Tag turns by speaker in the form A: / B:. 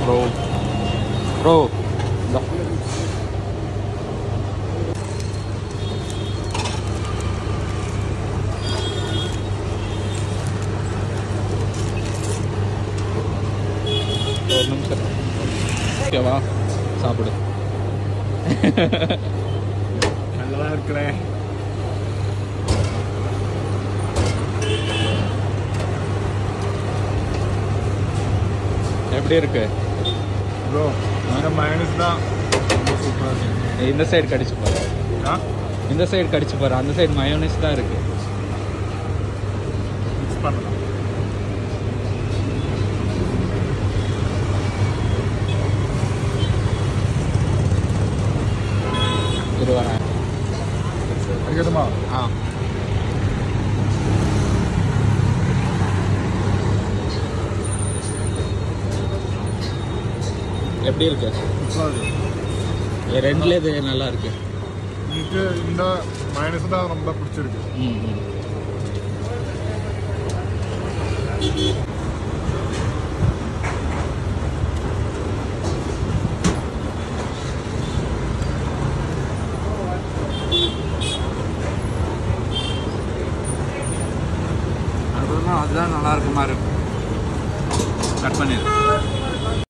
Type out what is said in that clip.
A: Bro bro ஒரு நிமிஷம் ஓகேவா சாப்பிடு
B: நல்லா இருக்கிறேன்
A: எப்படி இருக்கு
B: ப்ரோ இந்த மைனஸ் தான் ரொம்ப சூப்பராக இருக்கு
A: இந்த சைடு கடிச்சு பாரு
B: ஆ
A: இந்த சைடு கடிச்சு பாரு அந்த சைடு மயோனைஸ் தான் இருக்கு
B: மிக்ஸ் பண்ணலாம்
A: இது வரேன்
B: அடிக்கட்டுமா
A: ஆ எப்படி இருக்கு
B: சூப்பராக இருக்கு
A: இது ரெண்டுல இது நல்லா இருக்கு
B: எனக்கு இந்த மைனஸ் தான் ரொம்ப பிடிச்சிருக்கு
A: ம் ம். அப்புறமா அதுதான் நல்லா இருக்க மாதிரி இருக்கும் கட் பண்ணிடு